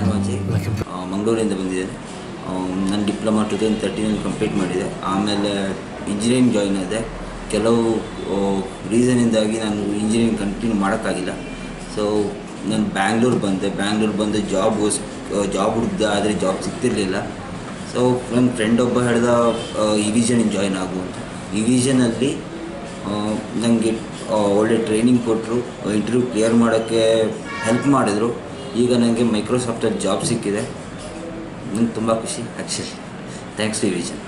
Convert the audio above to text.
ಮಾಚಿ ಮಂಗಳೂರಿಂದ ಬಂದಿದ್ದೇನೆ ನಾನು ಡಿಪ್ಲೊಮಾ ಟು ತೌಸಂಡ್ ತರ್ಟೀನಲ್ಲಿ ಕಂಪ್ಲೀಟ್ ಮಾಡಿದೆ ಆಮೇಲೆ ಇಂಜಿನಿಯರಿಂಗ್ ಜಾಯಿನ್ ಆದೆ ಕೆಲವು ರೀಸನಿಂದಾಗಿ ನಾನು ಇಂಜಿನಿಯರಿಂಗ್ ಕಂಟಿನ್ಯೂ ಮಾಡೋಕ್ಕಾಗಿಲ್ಲ ಸೊ ನಾನು ಬ್ಯಾಂಗ್ಳೂರು ಬಂದೆ ಬ್ಯಾಂಗ್ಳೂರು ಬಂದು ಜಾಬ್ಗೋಸ್ ಜಾಬ್ ಹುಡುಕ್ದೆ ಆದರೆ ಜಾಬ್ ಸಿಗ್ತಿರ್ಲಿಲ್ಲ ಸೊ ನನ್ನ ಫ್ರೆಂಡ್ ಒಬ್ಬ ಹೇಳಿದ ಈ ವಿಷನಿಗೆ ಜಾಯಿನ್ ಆಗು ಅಂತ ಈ ವಿಷನಲ್ಲಿ ನನಗೆ ಒಳ್ಳೆ ಟ್ರೈನಿಂಗ್ ಕೊಟ್ಟರು ಇಂಟರ್ವ್ಯೂ ಕ್ಲಿಯರ್ ಮಾಡೋಕ್ಕೆ ಹೆಲ್ಪ್ ಮಾಡಿದರು ಈಗ ನನಗೆ ಮೈಕ್ರೋಸಾಫ್ಟಲ್ಲಿ ಜಾಬ್ ಸಿಕ್ಕಿದೆ ನಂಗೆ ತುಂಬ ಖುಷಿ ಆ್ಯಕ್ಚುಲಿ ಥ್ಯಾಂಕ್ಸ್ ಟು ವಿಷನ್